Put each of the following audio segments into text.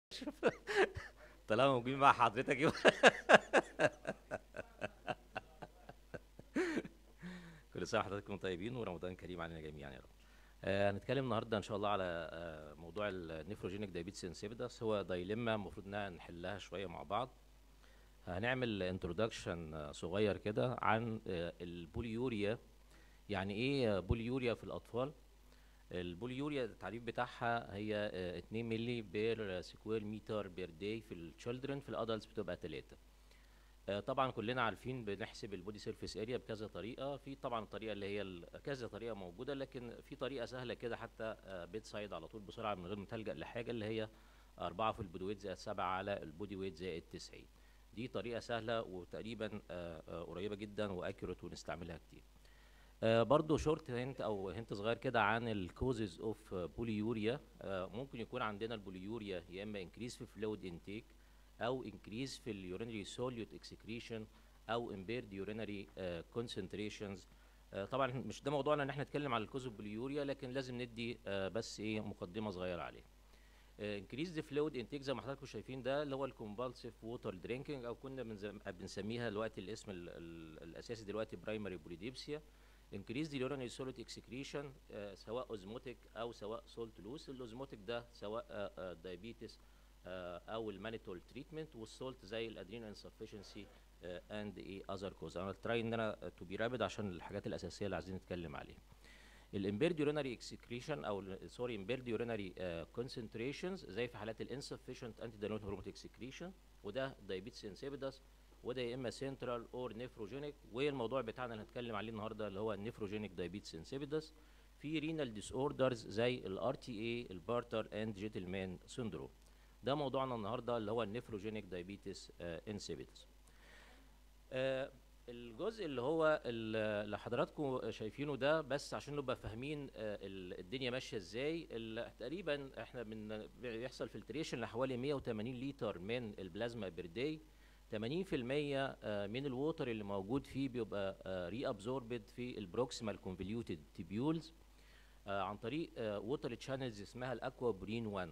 طالما موجودين مع حضرتك يبقى كل سنه وحضراتكم طيبين ورمضان كريم علينا جميعا يا رب آه، هنتكلم النهارده ان شاء الله على آه، موضوع النيفروجينيك دايبيتس انسيبيدس هو دايلما المفروض انها نحلها شويه مع بعض هنعمل انترودكشن صغير كده عن آه، البوليوريا يعني ايه بوليوريا في الاطفال البوليوريا التعريف بتاعها هي آه، 2 مللي بير سكوير متر بير داي في التشيلدرن في الادلتس بتبقى 3 آه، طبعا كلنا عارفين بنحسب البودي سيرفيس اريا بكذا طريقه في طبعا الطريقه اللي هي ال- كذا طريقه موجوده لكن في طريقه سهله كده حتى بيت سايد على طول بسرعه من غير ما تلجا لحاجه اللي هي 4 في البودي ويت زائد 7 على البودي ويت زائد 90 دي طريقه سهله وتقريبا آه، آه، قريبه جدا واكيوريت ونستعملها كتير آه، برضو شورت هنت او هنت صغير كده عن الكوزز اوف بوليوريا ممكن يكون عندنا البوليوريا يا اما انكريز في فلويد انتيك او انكريز في اليورينري سوليوت اكسكريشن او امبيرد يورينري كونسنتريشنز طبعا مش ده موضوعنا ان احنا نتكلم على الكوز اوف بوليوريا لكن لازم ندي آه، بس ايه مقدمه صغيره عليه انكريز ذا فلويد انتيك زي ما حضراتكم شايفين ده اللي هو الكومبالسيف ووتر درينكينج او كنا بنزم- بنسميها دلوقتي الاسم ال- ال- الاساسي دلوقتي برايمري بوليديبسيا انكريز دي يورينري سوليد اكسكريشن سواء اوزموتيك او سواء سولت لوس الاوزموتيك ده سواء دايابيتس او المانيتول تريتمنت والسولت زي الادرينال انسفشنسي اند ايه اذر كوز انا تراي ان انا تو بي رابد عشان الحاجات الاساسيه اللي عايزين نتكلم عليها الامبيرد يورينري اكسكريشن او سوري امبيرد يورينري كونسنتريشنز زي في حالات الانسفشنت انتي داينوت هرمون اكسكريشن وده دايابيتس انسيبيدس وده يا اما سنترال اور نيفروجينيك والموضوع بتاعنا اللي هنتكلم عليه النهارده اللي هو النيفروجينيك دايابيتس انسيبيدس في رينال ديس اوردرز زي الار تي اي البارتر اند جيتلمان سيندروم ده موضوعنا النهارده اللي هو النيفروجينيك دايابيتس انسيبيدس آه، الجزء اللي هو ال- اللي حضراتكم شايفينه ده بس عشان نبقى فاهمين آه، ال- الدنيا ماشيه ازاي ال- تقريبا احنا من بيحصل فلتريشن لحوالي 180 لتر من البلازما بير داي 80% آه، من الووتر اللي موجود فيه بيبقى ري ابزوربد في البروكسيمال كونفوليوتد تيبيولز عن طريق ووتر تشانلز اسمها الاكوا برين 1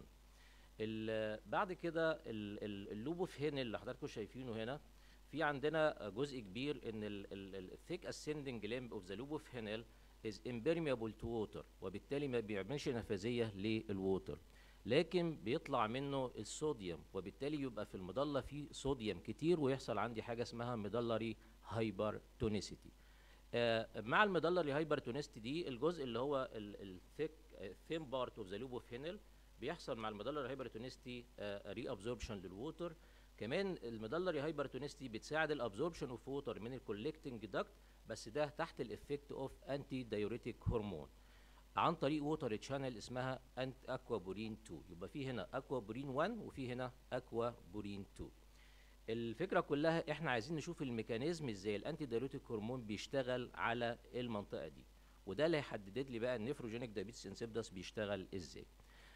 ال- بعد كده ال- ال- اللوبوفين اللي حضراتكم شايفينه هنا في عندنا جزء كبير ان الثيك اسcending limb of the lobophenol is impermeable to water وبالتالي ما بيعملش نفاذيه للووتر لكن بيطلع منه الصوديوم وبالتالي يبقى في المضله فيه صوديوم كتير ويحصل عندي حاجه اسمها ميدلري هايبرتونيسيتي آه، مع الميدلري هايبرتونيسيتي دي الجزء اللي هو الثيك ثين بارت اوف ذا لوبوفينل بيحصل مع الميدلري هايبرتونيسيتي ري ابزوربشن للووتر كمان الميدلري هايبرتونيسيتي بتساعد الابزوربشن اوف ووتر من الكولكتنج داكت بس ده تحت الافكت اوف انتي دايوريتيك هرمون عن طريق ووتر تشانل اسمها انت اكوا بورين 2 يبقى في هنا اكوا بورين 1 وفي هنا اكوا بورين 2 الفكره كلها احنا عايزين نشوف الميكانيزم ازاي الانتي دايوريتيك هرمون بيشتغل على المنطقه دي وده اللي هيحدد لي بقى النيفروجينيك دايابيتس انسيبدس بيشتغل ازاي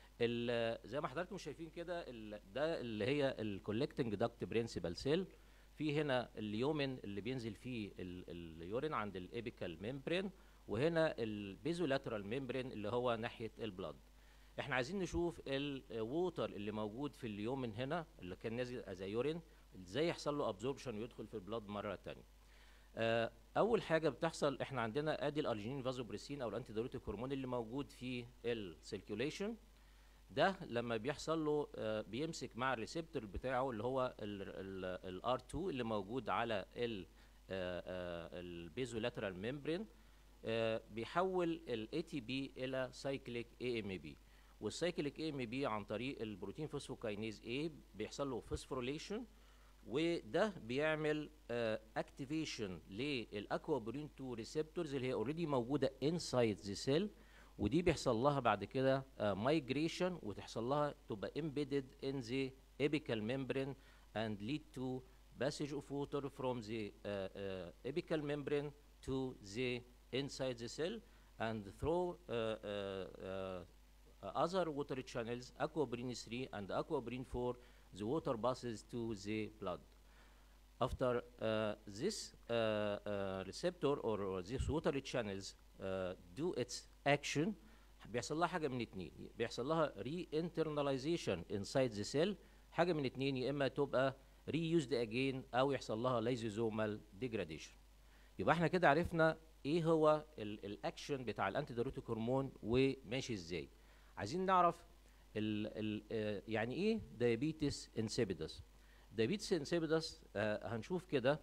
ال- زي ما حضراتكم شايفين كده ال- ده اللي هي الكولكتنج داكت برنسبل سيل في هنا اليومن اللي بينزل فيه ال- اليورين عند الابيكال ميمبرين وهنا البيزولاترال ميمبرين اللي هو ناحيه البلاد احنا عايزين نشوف الووتر اللي موجود في اليومن هنا اللي كان نازل از يورين ازاي يحصل له ابزوربشن ويدخل في البلاد مره تانية آه، اول حاجه بتحصل احنا عندنا ادي الارجينين فازوبريسين او الانتي دايوريتيك هرمون اللي موجود في السيركيوليشن ده لما بيحصل له آه، بيمسك مع الريسبتور بتاعه اللي هو الار 2 اللي موجود على ال البيزولاترال ميمبرين بيحول الاي تي بي الى سايكليك اي ام بي والسايكليك اي ام بي عن طريق البروتين فوسفوكاينيز اي بيحصل له فوسفوريليشن وده بيعمل اكتيفيشن للاكوابرين 2 ريسبتورز اللي هي اوريدي موجوده انسايد ذا سيل ودي بيحصل لها بعد كده مايجريشن وتحصل لها تبقى embedded in the apical membrane and lead to passage of water from the uh, uh, apical membrane to the inside the cell and through uh, uh, uh, other water channels aquabrine 3 and aquabrine 4 the water passes to the blood after uh, this uh, uh, receptor or, or this water channels uh, do its action بيحصل لها حاجه من اتنين بيحصل لها ري انترناليزيشن انسايد ذا سيل حاجه من اتنين يا اما تبقى ري يوزد اجين او يحصل لها ليزوزومال ديجراديشن يبقى احنا كده عرفنا ايه هو الاكشن بتاع الانتي دايوريتيك هرمون وماشي ازاي عايزين نعرف ال ال آه، يعني ايه دايابيتس انسيبيدس دايابيتس انسيبيدس آه هنشوف كده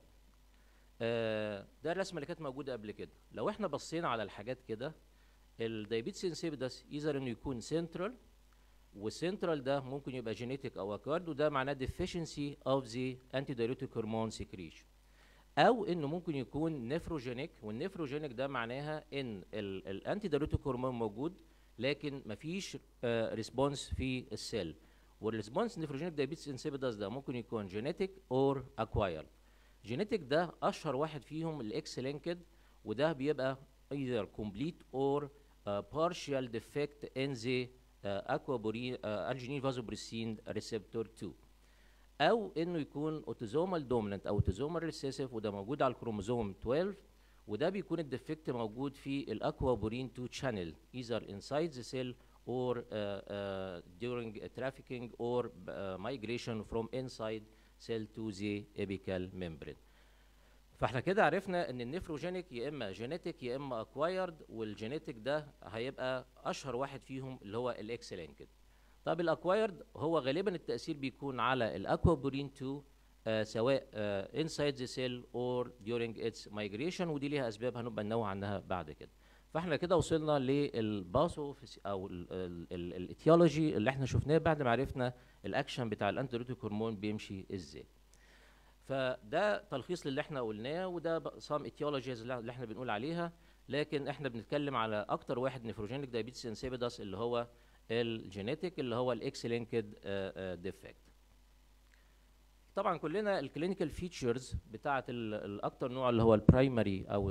آه ده الرسمه اللي كانت موجوده قبل كده لو احنا بصينا على الحاجات كده الدايابيتس انسيبيدس يظهر انه يكون سنترال والسنترال ده ممكن يبقى جينيتك او اكوارد وده معناه deficiency of the antidiuretic hormone secretion او انه ممكن يكون نفروجينيك والنفروجينيك ده معناها ان الانتي دايوريتيك هرمون موجود لكن مفيش ريسبونس في السيل والريسبونس نفروجينيك دايابيتس انسيبيداس ده ممكن يكون جينيتك اور اكوايرد جينيتك ده اشهر واحد فيهم الاكس لينكد وده بيبقى either complete or uh, partial defect in the uh, aquaporin uh, arginine vasopressin receptor 2 او انه يكون اوتوزومال دوميننت او اوتوزومال ريسيسيف وده موجود على الكروموزوم 12 وده بيكون الديفكت موجود في الاكوابورين 2 شانل either inside the cell or uh, uh, during uh, trafficking or uh, migration from inside cell to the apical membrane. فاحنا كده عرفنا ان النفروجينيك يا اما جينيتك يا اما اكوايرد والجينيتك ده هيبقى اشهر واحد فيهم اللي هو الاكس لينكد. طب الاكوايرد هو غالبا التاثير بيكون على الاكوابورين 2 آه سواء آه inside the cell or during its migration ودي ليها اسباب هنبقى ننوه عنها بعد كده فاحنا كده وصلنا للباثو او الاتيولوجي اللي احنا شفناه بعد ما عرفنا الاكشن بتاع الانتيروتيك هرمون بيمشي ازاي فده تلخيص للي احنا قلناه وده سام اتيولوجيز اللي احنا بنقول عليها لكن احنا بنتكلم على اكتر واحد نيفروجينيك دايابيتس انسيبيداس اللي هو الجينيتيك اللي هو الاكس لينكد ديفكت طبعا كلنا الكلينيكال فيتشرز بتاعه الاكتر نوع اللي هو البرايمري او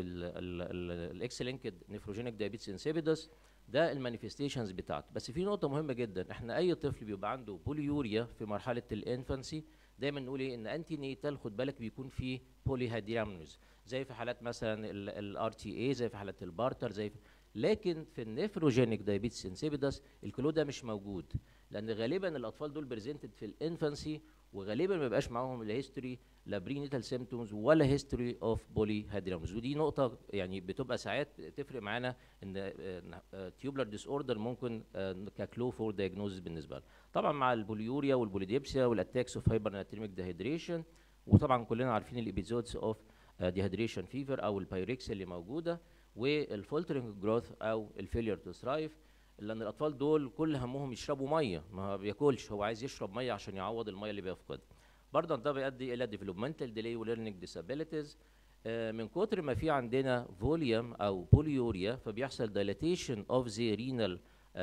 الاكس لينكد نيفروجينيك دايابيتس انسيبيدس ده المانيفستيشنز بتاعته بس في نقطه مهمه جدا احنا اي طفل بيبقى عنده بوليوريا في مرحله الانفانسي دايما نقول ايه ان انتي نيتال خد بالك بيكون فيه بولي هيدرامنوز زي في حالات مثلا الار تي اي زي في حالات البارتر زي في لكن في النيفروجينيك دايابيتس انسيبيدس الكلو ده مش موجود لان غالبا الاطفال دول بريزنتد في الانفانسي وغالبا ما بيبقاش معاهم لا هيستوري لا برينيتال سيمتومز ولا هيستوري اوف بولي هيدرامز ودي نقطه يعني بتبقى ساعات تفرق معانا ان تيوبلر ديس اوردر ممكن ككلو فور دايجنوزز بالنسبه لنا طبعا مع البوليوريا والبوليديبسيا والاتاكس اوف هايبر ناتريميك ديهيدريشن وطبعا كلنا عارفين الابيزودز اوف ديهيدريشن فيفر او البايركس اللي موجوده والفولترنج جروث او الفيلير تو ثرايف لان الاطفال دول كل همهم يشربوا ميه ما بياكلش هو عايز يشرب ميه عشان يعوض الميه اللي بيفقدها برضه ده بيؤدي الى ديفلوبمنتال ديلي وليرنينج ديسابيليتيز من كتر ما في عندنا فوليوم او بوليوريا فبيحصل دايلاتيشن اوف ذا رينال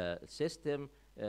سيستم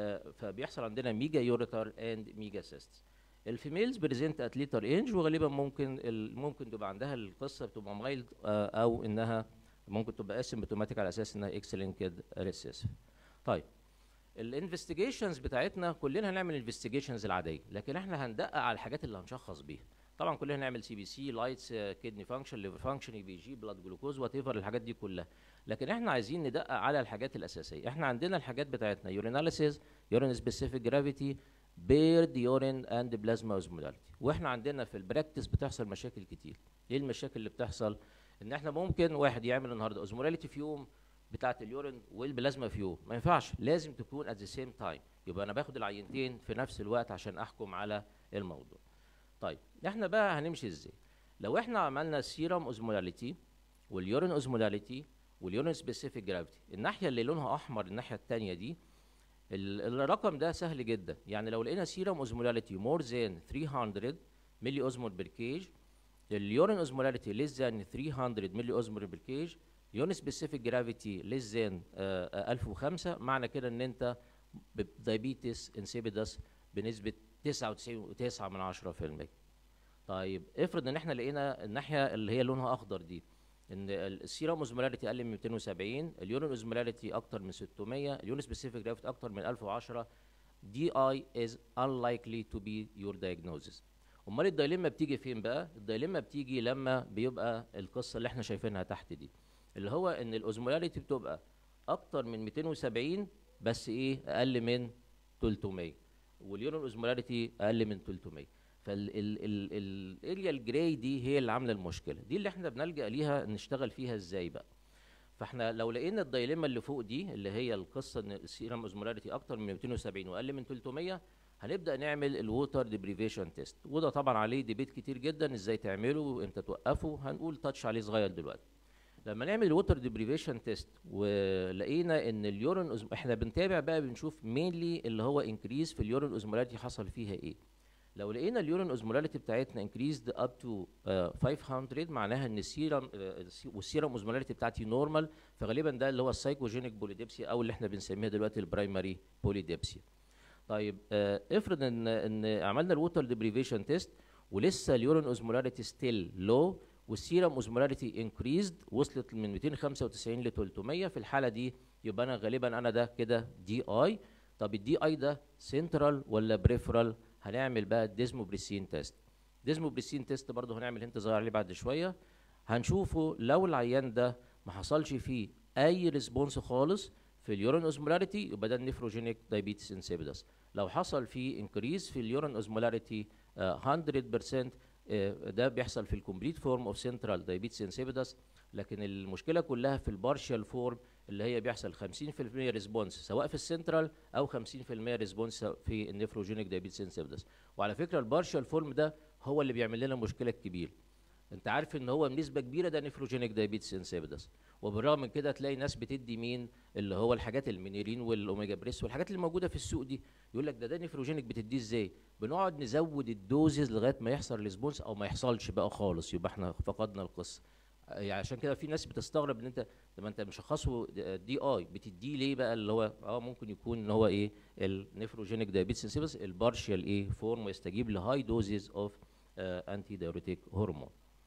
فبيحصل عندنا ميجا يوريتر اند ميجا سيست الفيميلز بريزنت ات ليتر انج وغالبا ممكن ممكن تبقى عندها القصه بتبقى مايلد او انها ممكن تبقى اسيمبتوماتيك على اساس انها اكس لينكد ريسيسيف طيب الانفستيجيشنز بتاعتنا كلنا هنعمل انفستيجيشنز العاديه لكن احنا هندقق على الحاجات اللي هنشخص بيها طبعا كلنا هنعمل سي بي سي لايتس كدني فانكشن ليفر فانكشن اي بي جي بلاد جلوكوز وات ايفر الحاجات دي كلها لكن احنا عايزين ندقق على الحاجات الاساسيه احنا عندنا الحاجات بتاعتنا يوريناليسيز يورين سبيسيفيك جرافيتي بيرد يورين اند بلازما اوزمولاريتي واحنا عندنا في البراكتس بتحصل مشاكل كتير ايه المشاكل اللي بتحصل ان احنا ممكن واحد يعمل النهارده اوزمولاريتي في يوم بتاعه اليورين والبلازما في يوم ما ينفعش لازم تكون ات ذا سيم تايم يبقى انا باخد العينتين في نفس الوقت عشان احكم على الموضوع طيب احنا بقى هنمشي ازاي لو احنا عملنا سيرم اوزمولاريتي واليورين اوزمولاريتي واليورين سبيسيفيك جرافيتي الناحيه اللي لونها احمر الناحيه الثانيه دي الرقم ده سهل جدا يعني لو لقينا سيرم اوزمولاريتي مور ذان 300 ملي اوزمول بير كيج اليورين اوزمولاريتي ليس ذان 300 ملي اوزمول بير كيج يون سبيسيفيك جرافيتي ليس ذان 1005 معنى كده ان انت دايبيتس انسيبيدس بنسبه 99.9 من 10% طيب افرض ان احنا لقينا الناحيه اللي هي لونها اخضر دي ان السيرم اوزمولاريتي اقل من 270 اليورين اوزمولاريتي اكتر من 600 اليون سبيسيفيك جرافيتي اكتر من 1010 دي اي از unlikely to be your diagnosis امال الدايليما بتيجي فين بقى الدايليما بتيجي لما بيبقى القصه اللي احنا شايفينها تحت دي اللي هو ان الاوزمولاريتي بتبقى اكتر من 270 بس ايه اقل من 300 واليورين اوزمولاريتي اقل من 300 فالاريا الجراي دي هي اللي عامله المشكله دي اللي احنا بنلجا ليها نشتغل فيها ازاي بقى فاحنا لو لقينا الدايليما اللي فوق دي اللي هي القصه ان السيرم اوزمولاريتي اكتر من 270 واقل من 300 هنبدا نعمل الووتر ديبريفيشن تيست وده طبعا عليه ديبيت كتير جدا ازاي تعمله وامتى توقفه هنقول تاتش عليه صغير دلوقتي لما نعمل الووتر ديبريفيشن تيست ولقينا ان اليورين أزم... احنا بنتابع بقى بنشوف مينلي اللي هو انكريز في اليورين اوزمولاريتي حصل فيها ايه لو لقينا اليورين اوزمولاريتي بتاعتنا انكريزد اب تو 500 معناها ان السيرم والسيرم اوزمولاريتي بتاعتي نورمال فغالبا ده اللي هو السايكوجينيك بوليديبسيا او اللي احنا بنسميها دلوقتي البرايمري بوليديبسيا طيب آه افرض ان ان عملنا الووتر ديبريفيشن تيست ولسه اليورين اوزمولاريتي ستيل لو والسيرم اوزمولاريتي انكريزد وصلت من 295 ل 300 في الحاله دي يبقى انا غالبا انا ده كده دي اي طب الدي اي ده سنترال ولا بريفرال هنعمل بقى الديزموبريسين تيست ديزموبريسين تيست برضه هنعمل هنت صغير عليه بعد شويه هنشوفه لو العيان ده ما حصلش فيه اي ريسبونس خالص في اليورين اوزمولاريتي يبقى ده النيفروجينيك دايبيتس انسيبيدس لو حصل فيه انكريز في اليورين اوزمولاريتي 100% ده بيحصل في الكومبليت فورم اوف سنترال دايبيتس انسيبيدس لكن المشكله كلها في البارشال فورم اللي هي بيحصل 50% ريسبونس سواء في السنترال او 50% ريسبونس في النيفروجينيك دايبيتس انسيبيدس وعلى فكره البارشال فورم ده هو اللي بيعمل لنا مشكله كبيره انت عارف ان هو بنسبه كبيره ده نيفروجينيك دايبيتس انسيبيدس وبالرغم من كده تلاقي ناس بتدي مين اللي هو الحاجات المينيرين والاوميجا بريس والحاجات اللي موجوده في السوق دي يقول لك ده ده نيفروجينيك بتديه ازاي بنقعد نزود الدوزز لغايه ما يحصل ريسبونس او ما يحصلش بقى خالص يبقى احنا فقدنا القصه يعني عشان كده في ناس بتستغرب ان انت لما انت مشخصه دي اي بتديه ليه بقى اللي هو اه ممكن يكون ان هو ايه النيفروجينيك دايابيتس انسيبس البارشال ايه فورم ويستجيب لهاي دوزز اوف انتي دايوريتيك هرمون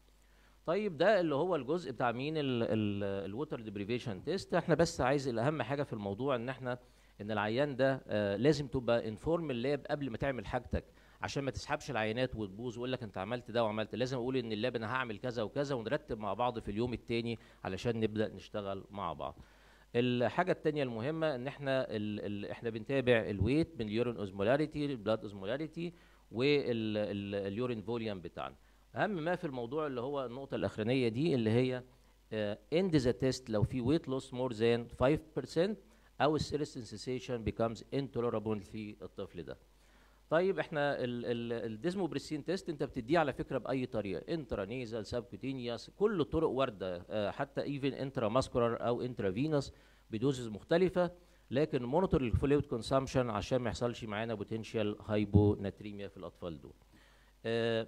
طيب ده اللي هو الجزء بتاع مين الووتر ديبريفيشن تيست احنا بس عايز الاهم حاجه في الموضوع ان احنا ان العيان ده آه لازم تبقى انفورم اللاب قبل ما تعمل حاجتك عشان ما تسحبش العينات وتبوظ ويقول لك انت عملت ده وعملت لازم اقول ان اللاب انا هعمل كذا وكذا ونرتب مع بعض في اليوم التاني علشان نبدا نشتغل مع بعض الحاجه الثانيه المهمه ان احنا ال ال احنا بنتابع الويت من اليورين اوزمولاريتي البلاد اوزمولاريتي واليورين فوليوم بتاعنا اهم ما في الموضوع اللي هو النقطه الاخرانيه دي اللي هي اند ذا تيست لو في ويت لوس مور ذان 5% او السيرس سensation becomes intolerable في الطفل ده طيب احنا الديزموبريسين تيست انت بتديه على فكره باي طريقه انترانيزال سبكوتينيوس كل الطرق وارده اه حتى ايفن انترا ماسكولار او انترافينوس بدوزز مختلفه لكن مونيتور الفلويد كونسامشن عشان ما يحصلش معانا بوتنشال هايبوناتريميا في الاطفال دول اه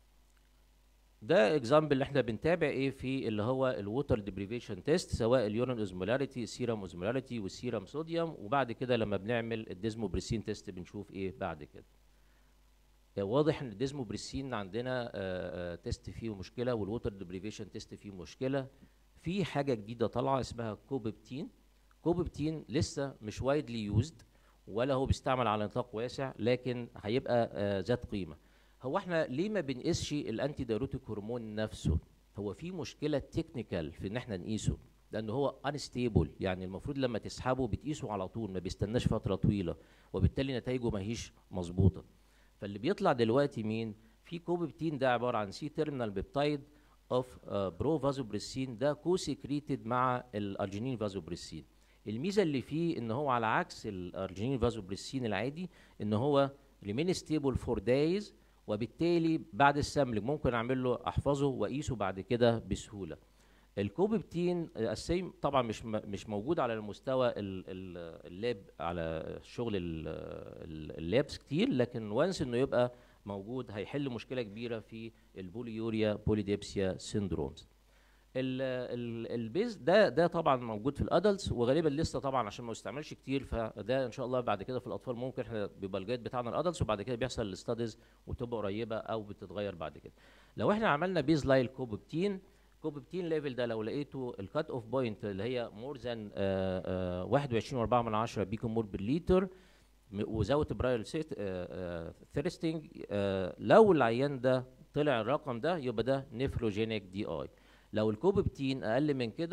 ده اكزامبل اللي احنا بنتابع ايه في اللي هو الووتر ديبريفيشن تيست سواء اليورين اوزمولاريتي السيرم اوزمولاريتي والسيرم صوديوم وبعد كده لما بنعمل الديزموبريسين تيست بنشوف ايه بعد كده واضح ان الديزموبريسين عندنا آآ آآ تيست فيه مشكله والووتر ديبريفيشن تيست فيه مشكله في حاجه جديده طالعه اسمها كوبيبتين كوبيبتين لسه مش وايدلي يوزد ولا هو بيستعمل على نطاق واسع لكن هيبقى ذات قيمه هو احنا ليه ما بنقيسش الانتي دايروتيك هرمون نفسه هو في مشكله تكنيكال في ان احنا نقيسه لان هو انستيبل يعني المفروض لما تسحبه بتقيسه على طول ما بيستناش فتره طويله وبالتالي نتائجه ما هيش مظبوطه فاللي بيطلع دلوقتي مين في كوبيبتين ده عباره عن سي تيرمينال بيبتايد اوف برو فازوبريسين ده كو سكريتد مع الارجينين فازوبريسين الميزه اللي فيه ان هو على عكس الارجينين فازوبريسين العادي ان هو ريمين ستيبل فور دايز وبالتالي بعد السملج ممكن اعمل له احفظه واقيسه بعد كده بسهوله الكوبيبتين السيم طبعا مش مش موجود على المستوى اللاب على شغل اللابس كتير لكن وانس انه يبقى موجود هيحل مشكله كبيره في البوليوريا بوليديبسيا سيندرومز البيز ده ده طبعا موجود في الادلتس وغالبا لسه طبعا عشان ما يستعملش كتير فده ان شاء الله بعد كده في الاطفال ممكن احنا بيبقى الجايد بتاعنا الادلتس وبعد كده بيحصل الاستاديز وتبقى قريبه او بتتغير بعد كده لو احنا عملنا بيز لاين كوبوبتين كوبوبتين ليفل ده لو لقيته الكات اوف بوينت اللي هي مور ذان 21.4 من 10 بيكو مور بالليتر وزاوت برايل ثيرستنج لو العيان ده طلع الرقم ده يبقى ده نيفروجينيك دي اي لو الكوبيبتين اقل من كده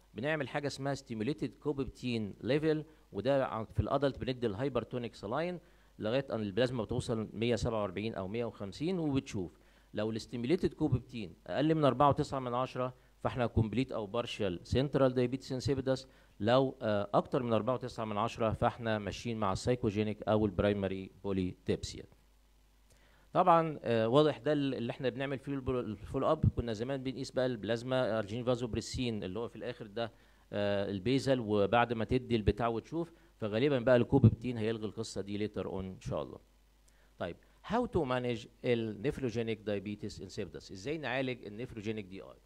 بنعمل حاجه اسمها ستيموليتد كوبيبتين ليفل وده ع- في الادلت بندي الهايبرتونيك سلاين لغايه ان البلازما بتوصل 147 او 150 وبتشوف لو الاستيموليتد كوبيبتين اقل من 4.9 من 10 فاحنا كومبليت او بارشال سنترال دايابيتس انسيبيدس لو آه، اكتر من 4.9 من 10 فاحنا ماشيين مع السايكوجينيك او البرايمري بوليتيبسيا طبعا آه، واضح ده اللي احنا بنعمل فيه البرو- الفول اب كنا زمان بنقيس بقى البلازما ارجين فازوبريسين اللي هو في الاخر ده آه، البيزل وبعد ما تدي البتاع وتشوف فغالبا بقى الكوبيبتين هيلغي القصه دي ليتر اون ان شاء الله طيب how to manage النفروجينيك diabetes insipidus ازاي نعالج النفروجينيك دي اي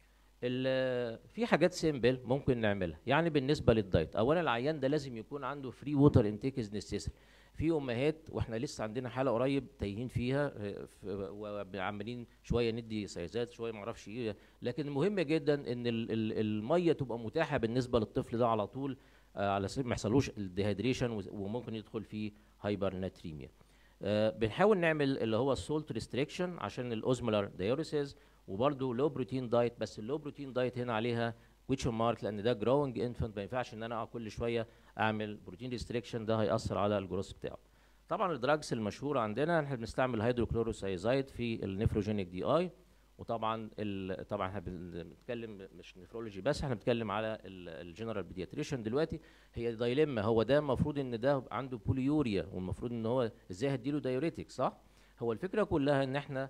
ال- في حاجات سيمبل ممكن نعملها يعني بالنسبه للدايت اولا العيان ده لازم يكون عنده فري ووتر انتيك از نيسيسري في امهات واحنا لسه عندنا حاله قريب تايهين فيها آه، ف- وعمالين شويه ندي سيزات شويه ما اعرفش ايه لكن المهم جدا ان ال- ال- الميه تبقى متاحه بالنسبه للطفل ده على طول آه، على اساس ما يحصلوش الديهيدريشن وممكن يدخل في هايبر ناتريميا آه، بنحاول نعمل اللي هو السولت ريستريكشن عشان الاوزمولار دايوريسيس وبرده لو بروتين دايت بس اللو بروتين دايت هنا عليها كويتشن مارك لان ده جروينج انفانت ما ينفعش ان انا اقعد كل شويه اعمل بروتين ريستريكشن ده هياثر على الجروث بتاعه طبعا الدراجز المشهوره عندنا احنا بنستعمل هيدروكلوروسايزايد في النفروجينيك دي اي وطبعا ال- طبعا احنا بن- بنتكلم مش نفرولوجي بس احنا بنتكلم على الجنرال بيدياتريشن دلوقتي هي دايلما هو ده المفروض ان ده عنده بوليوريا والمفروض ان هو ازاي هديله دايوريتك صح هو الفكره كلها ان احنا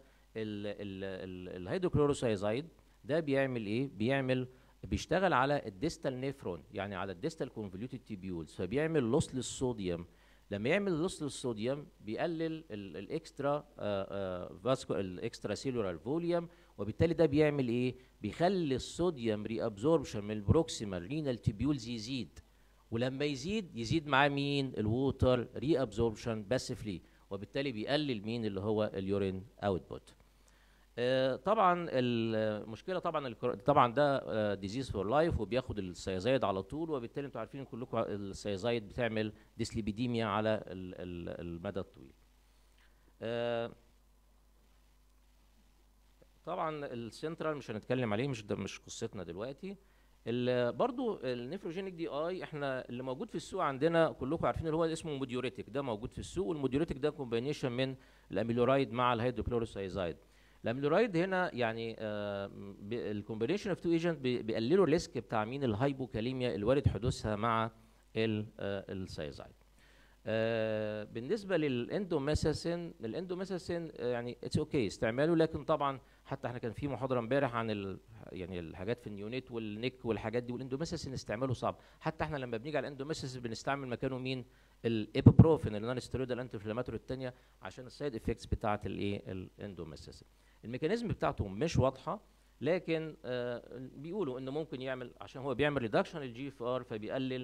الهيدروكلوروسايزايد ده بيعمل ايه بيعمل بيشتغل على الديستال نيفرون يعني على الديستال كونفوليوتد تيبيولز فبيعمل لوس للصوديوم لما يعمل لوس للصوديوم بيقلل الاكسترا فاسكو الاكسترا سيلولار فوليوم وبالتالي ده بيعمل ايه بيخلي الصوديوم ري ابزوربشن من البروكسيمال رينال تيبيولز يزيد ولما يزيد يزيد معاه مين الووتر ري ابزوربشن باسفلي وبالتالي بيقلل مين اللي هو اليورين اوتبوت آه، طبعا المشكله طبعا الكر- طبعا ده ديزيز فور لايف وبياخد السيازايد على طول وبالتالي انتوا عارفين كلكم السيازايد بتعمل ديسليبيديميا على ال- ال- المدى الطويل آه، طبعا السنترال مش هنتكلم عليه مش ده مش قصتنا دلوقتي ال- برضو النيفروجينيك دي اي احنا اللي موجود في السوق عندنا كلكم عارفين اللي هو اسمه موديوريتك ده موجود في السوق والموديوريتك ده كومبينيشن من الاميلورايد مع الهيدروكلوروسايزايد الاميلورايد هنا يعني الكومبينيشن اوف تو ايجنت بيقللوا الريسك بتاع مين الهايبوكاليميا الوارد حدوثها مع ال- آه، السايزايد آه، بالنسبه للاندوميساسين الاندوميساسين آه، يعني اتس اوكي استعماله لكن طبعا حتى احنا كان في محاضره امبارح عن ال يعني الحاجات في النيونيت والنيك والحاجات دي والاندوميساسين استعماله صعب حتى احنا لما بنيجي على الاندوميساسين بنستعمل مكانه مين الابوبروفين النون ستيرويد الانتي انفلاماتوري الثانيه عشان السايد افكتس بتاعه الايه الاندوميساسين الميكانيزم بتاعته مش واضحه لكن آه بيقولوا انه ممكن يعمل عشان هو بيعمل ريدكشن للجي اف ار فبيقلل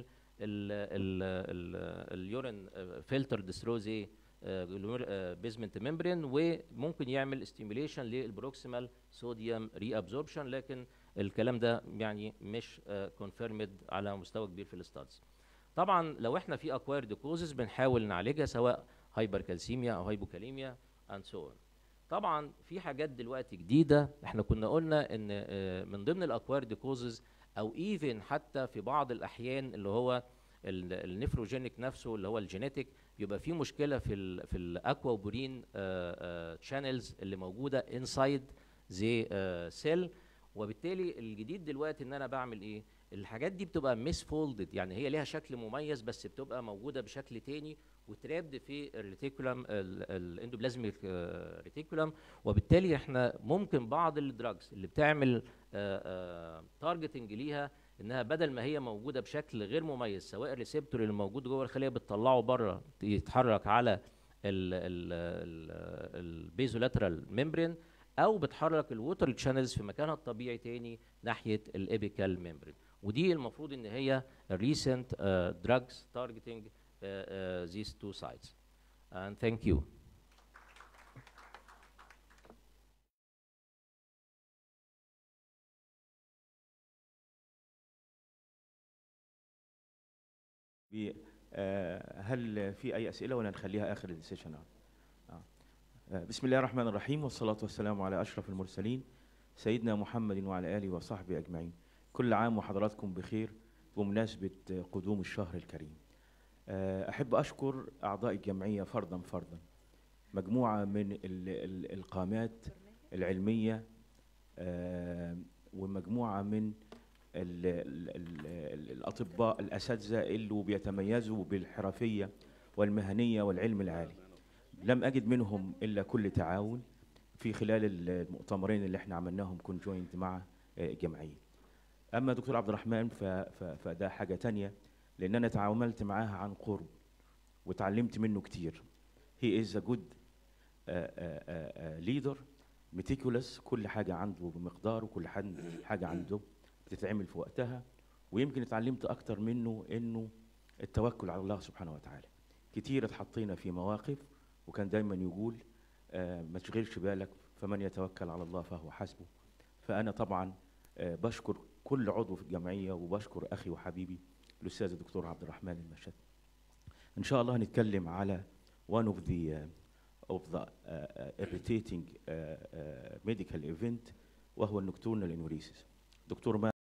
اليورين فلتر ديستروزي بيزمنت ممبرين وممكن يعمل ستيميوليشن للبروكسيمال صوديوم ري ابزوربشن لكن الكلام ده يعني مش كونفيرمد على مستوى كبير في الاستادز طبعا لو احنا في اكوايرد كوزز بنحاول نعالجها سواء هايبر كالسيميا او هايبوكاليميا اند سو طبعا في حاجات دلوقتي جديده احنا كنا قلنا ان آه، من ضمن الاكوايرد كوزز او ايفن حتى في بعض الاحيان اللي هو ال- النفروجينيك نفسه اللي هو الجينيتك بيبقى في مشكله في ال في الاكوا بورين شانلز اللي موجوده انسايد زي سيل وبالتالي الجديد دلوقتي ان انا بعمل ايه الحاجات دي بتبقى ميس فولدد يعني هي ليها شكل مميز بس بتبقى موجوده بشكل تاني وترابد في الريتيكولم الاندوبلازميك ريتيكولم وبالتالي احنا ممكن بعض الدراجز اللي بتعمل تارجتنج ليها انها بدل ما هي موجوده بشكل غير مميز سواء الريسبتور اللي موجود جوه الخليه بتطلعه بره يتحرك على البيزولاترال ممبرين او بتحرك الووتر تشانلز في مكانها الطبيعي تاني ناحيه الابيكال ممبرين ودي المفروض ان هي recent uh, drugs targeting uh, uh, these two sites and thank you بي- آه، هل في اي اسئله ولا نخليها اخر السيشن آه. آه، بسم الله الرحمن الرحيم والصلاه والسلام على اشرف المرسلين سيدنا محمد وعلى اله وصحبه اجمعين كل عام وحضراتكم بخير بمناسبة قدوم الشهر الكريم آه، أحب أشكر أعضاء الجمعية فردا فردا مجموعة من ال- ال- القامات العلمية آه، ومجموعة من ال ال ال ال الأطباء الأساتذة اللي بيتميزوا بالحرفية والمهنية والعلم العالي لم أجد منهم إلا كل تعاون في خلال المؤتمرين اللي احنا عملناهم كونجوينت مع آه، الجمعية أما دكتور عبد الرحمن ف- ف- فده حاجة تانية لأن أنا تعاملت معاه عن قرب وتعلمت منه كتير he is a good uh, uh, uh, uh, leader meticulous كل حاجة عنده بمقدار وكل حد- حاجة عنده بتتعمل في وقتها ويمكن اتعلمت أكتر منه إنه التوكل على الله سبحانه وتعالى كتير اتحطينا في مواقف وكان دايما يقول آه ما تشغلش بالك فمن يتوكل على الله فهو حسبه فأنا طبعا آه بشكر كل عضو في الجمعية وبشكر أخي وحبيبي الأستاذ الدكتور عبد الرحمن المشهد إن شاء الله هنتكلم على one of the uh, of the uh, uh, irritating uh, uh, medical event وهو النكتورنال انوريسيس دكتور ما